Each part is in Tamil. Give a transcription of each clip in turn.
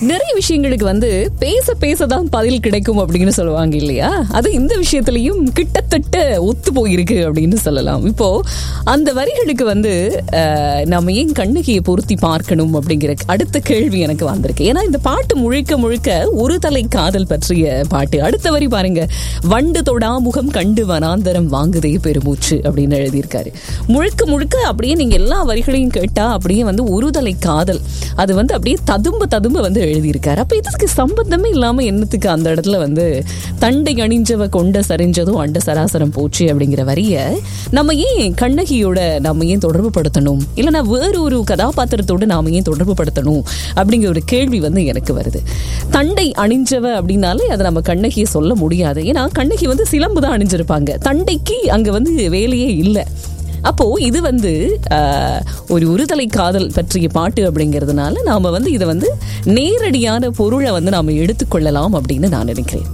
நிறைய விஷயங்களுக்கு வந்து பேச பேசதான் பதில் கிடைக்கும் அப்படின்னு சொல்லுவாங்க இல்லையா அது இந்த விஷயத்திலையும் கிட்டத்தட்ட ஒத்து போயிருக்கு அப்படின்னு சொல்லலாம் இப்போ அந்த வரிகளுக்கு வந்து அஹ், நம்ம ஏன் கண்ணகியை பொருத்தி பார்க்கணும் அப்படிங்கிற அடுத்த கேள்வி எனக்கு வந்திருக்கு ஏன்னா இந்த பாட்டு முழுக்க முழுக்க ஒரு தலை காதல் பற்றிய பாட்டு அடுத்த வரி பாருங்க வண்டு தொடாமுகம் கண்டு வனாந்தரம் வாங்குதே பெருமூச்சு அப்படின்னு எழுதியிருக்காரு முழுக்க முழுக்க அப்படியே நீங்க எல்லா வரிகளையும் கேட்டா அப்படியே வந்து ஒரு தலை காதல் அது வந்து அப்படியே ததும்ப ததும்ப வந்து எழுதியிருக்காரு அப்ப இதுக்கு சம்பந்தமே இல்லாம என்னத்துக்கு அந்த இடத்துல வந்து தண்டை அணிஞ்சவ கொண்ட சரிஞ்சதும் அண்ட சராசரம் போச்சு அப்படிங்கிற வரிய நம்ம ஏன் கண்ணகியோட நாம ஏன் தொடர்பு படுத்தணும் இல்லைன்னா வேறு ஒரு கதாபாத்திரத்தோட நாம ஏன் தொடர்பு படுத்தணும் அப்படிங்கிற ஒரு கேள்வி வந்து எனக்கு வருது தண்டை அணிஞ்சவ அப்படின்னாலே அதை நம்ம கண்ணகியை சொல்ல முடியாது ஏன்னா கண்ணகி வந்து சிலம்பு தான் அணிஞ்சிருப்பாங்க தண்டைக்கு அங்க வந்து வேலையே இல்லை அப்போ இது வந்து ஆஹ், ஒரு ஒருதலை காதல் பற்றிய பாட்டு அப்படிங்கிறதுனால நாம வந்து இதை வந்து நேரடியான பொருளை வந்து நாம எடுத்துக்கொள்ளலாம் அப்படின்னு நான் நினைக்கிறேன்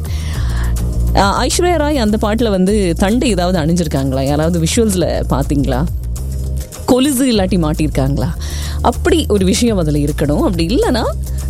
ஆஹ், ஐஸ்வர்யா ராய் அந்த பாட்டுல வந்து தண்டை ஏதாவது அணிஞ்சிருக்காங்களா யாராவது விஷுவல்ஸ்ல பாத்தீங்களா கொலுசு இல்லாட்டி மாட்டியிருக்காங்களா அப்படி ஒரு விஷயம் அதில் இருக்கணும் அப்படி இல்லைன்னா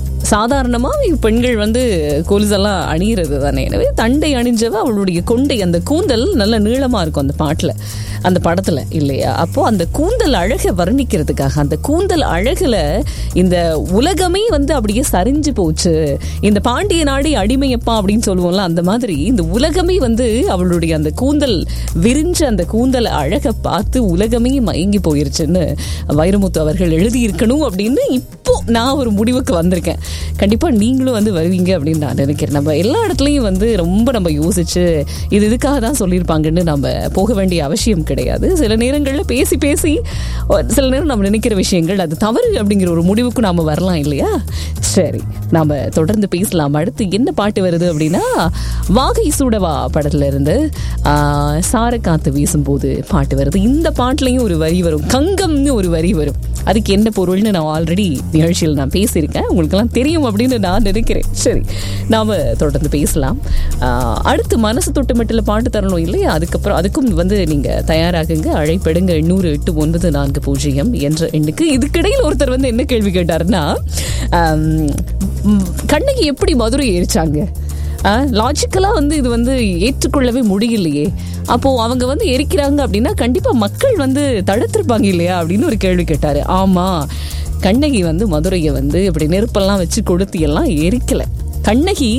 சாதாரணமாக பெண்கள் வந்து கொலுசெல்லாம் அணியிறது தானே எனவே தண்டை அணிஞ்சவ அவளுடைய கொண்டை அந்த கூந்தல் நல்ல நீளமாக இருக்கும் அந்த பாட்டில் அந்த படத்தில் இல்லையா அப்போ அந்த கூந்தல் அழகை வர்ணிக்கிறதுக்காக அந்த கூந்தல் அழகுல இந்த உலகமே வந்து அப்படியே சரிஞ்சு போச்சு இந்த பாண்டிய நாடி அடிமையப்பா அப்படின்னு சொல்லுவோம்ல அந்த மாதிரி இந்த உலகமே வந்து அவளுடைய அந்த கூந்தல் விரிஞ்ச அந்த கூந்தல் அழகை பார்த்து உலகமே மயங்கி போயிருச்சுன்னு வைரமுத்து அவர்கள் எழுதியிருக்கணும் அப்படின்னு இப்போ நான் ஒரு முடிவுக்கு வந்திருக்கேன் கண்டிப்பா நீங்களும் வந்து வருவீங்க அப்படின்னு நான் நினைக்கிறேன் நம்ம எல்லா இடத்துலையும் வந்து ரொம்ப நம்ம யோசிச்சு இது இதுக்காக தான் சொல்லியிருப்பாங்கன்னு நம்ம போக வேண்டிய அவசியம் கிடையாது சில நேரங்களில் பேசி பேசி ஒரு சில நேரம் நம்ம நினைக்கிற விஷயங்கள் அது தவறு அப்படிங்கிற ஒரு முடிவுக்கு நாம வரலாம் இல்லையா சரி நாம தொடர்ந்து பேசலாம் அடுத்து என்ன பாட்டு வருது அப்படின்னா வாகை சூடவா படத்துல இருந்து ஆஹ், சாரக்காத்து வீசும்போது பாட்டு வருது இந்த பாட்டுலயும் ஒரு வரி வரும் கங்கம்னு ஒரு வரி வரும் அதுக்கு என்ன பொருள்னு நான் ஆல்ரெடி நிகழ்ச்சியில் நான் பேசியிருக்கேன் உங்களுக்கெல்லாம் தெரியும் அப்படின்னு நான் நினைக்கிறேன் சரி நாம தொடர்ந்து பேசலாம் ஆஹ், அடுத்து மனசு தொட்டு மட்டில் பாட்டு தரணும் இல்லையா அதுக்கப்புறம் அதுக்கும் வந்து நீங்க தயாராகுங்க அழைப்பெடுங்க எண்ணூறு எட்டு ஒன்பது நான்கு பூஜ்ஜியம் என்ற எண்ணுக்கு இதுக்கிடையில் ஒருத்தர் வந்து என்ன கேள்வி கேட்டாருன்னா ஆம், ம், கண்ணகி எப்படி மதுரை எரிச்சாங்க லாஜிக்கலா வந்து இது வந்து ஏற்றுக்கொள்ளவே முடியலையே அப்போ அவங்க வந்து எரிக்கிறாங்க அப்படின்னா கண்டிப்பா மக்கள் வந்து தடுத்திருப்பாங்க இல்லையா அப்படின்னு ஒரு கேள்வி கேட்டாரு ஆமா கண்ணகி வந்து மதுரையை வந்து இப்படி நெருப்பெல்லாம் வச்சு கொளுத்தி எல்லாம் எரிக்கல கண்ணகி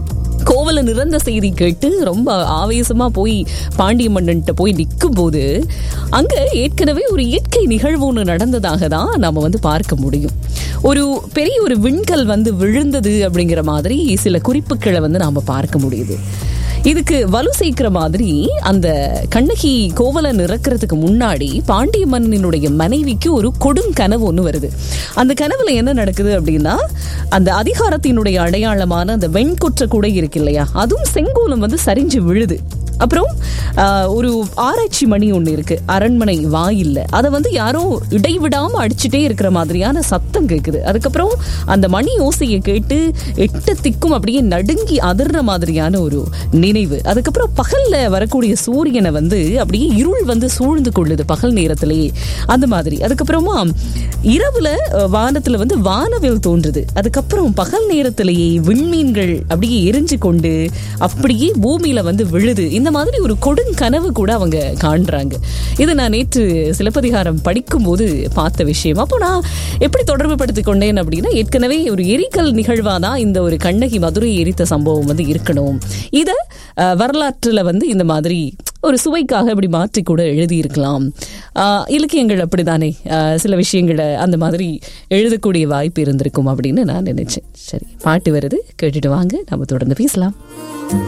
கோவல நிறந்த செய்தி கேட்டு ரொம்ப ஆவேசமா போய் பாண்டிய மன்னன்ட்ட போய் நிற்கும் போது அங்க ஏற்கனவே ஒரு இயற்கை நிகழ்வு ஒன்று நடந்ததாக தான் நம்ம வந்து பார்க்க முடியும் ஒரு பெரிய ஒரு விண்கல் வந்து விழுந்தது அப்படிங்கிற மாதிரி சில குறிப்புகளை வந்து நாம பார்க்க முடியுது இதுக்கு வலு சேர்க்கிற மாதிரி அந்த கண்ணகி கோவலை நிறக்கிறதுக்கு முன்னாடி பாண்டிய மன்னனுடைய மனைவிக்கு ஒரு கொடுங்கனவு ஒன்று வருது அந்த கனவுல என்ன நடக்குது அப்படின்னா அந்த அதிகாரத்தினுடைய அடையாளமான அந்த வெண்கொற்ற குடை இருக்கு இல்லையா அதுவும் செங்கோலம் வந்து சரிஞ்சு விழுது அப்புறம் ஆஹ், ஒரு ஆராய்ச்சி மணி ஒன்று இருக்கு அரண்மனை வாயில்ல அதை வந்து யாரோ இடைவிடாம அடிச்சுட்டே இருக்கிற மாதிரியான சத்தம் கேட்குது அதுக்கப்புறம் அந்த மணி ஓசையை கேட்டு எட்டு திக்கும் அப்படியே நடுங்கி அதிர்ற மாதிரியான ஒரு நினைவு அதுக்கப்புறம் பகல்ல வரக்கூடிய சூரியனை வந்து அப்படியே இருள் வந்து சூழ்ந்து கொள்ளுது பகல் நேரத்திலேயே அந்த மாதிரி அதுக்கப்புறமா இரவுல அஹ், வானத்துல வந்து வானவில் தோன்றுது அதுக்கப்புறம் பகல் நேரத்திலேயே விண்மீன்கள் அப்படியே எரிஞ்சு கொண்டு அப்படியே பூமியில வந்து விழுது இந்த மாதிரி ஒரு கொடுங்கனவு கூட அவங்க காண்றாங்க இது நான் நேற்று சிலப்பதிகாரம் படிக்கும்போது பார்த்த விஷயம் அப்போ நான் எப்படி தொடர்பு படுத்திக் கொண்டேன் அப்படின்னா ஏற்கனவே ஒரு எரிக்கல் நிகழ்வாதான் இந்த ஒரு கண்ணகி மதுரை எரித்த சம்பவம் வந்து இருக்கணும் இத அஹ், வரலாற்றுல வந்து இந்த மாதிரி ஒரு சுவைக்காக இப்படி மாற்றி கூட எழுதியிருக்கலாம் ஆஹ், இலக்கியங்கள் அப்படிதானே ஆஹ், சில விஷயங்களை அந்த மாதிரி எழுதக்கூடிய வாய்ப்பு இருந்திருக்கும் அப்படின்னு நான் நினைச்சேன் சரி பாட்டு வருது கேட்டுட்டு வாங்க நம்ம தொடர்ந்து பேசலாம்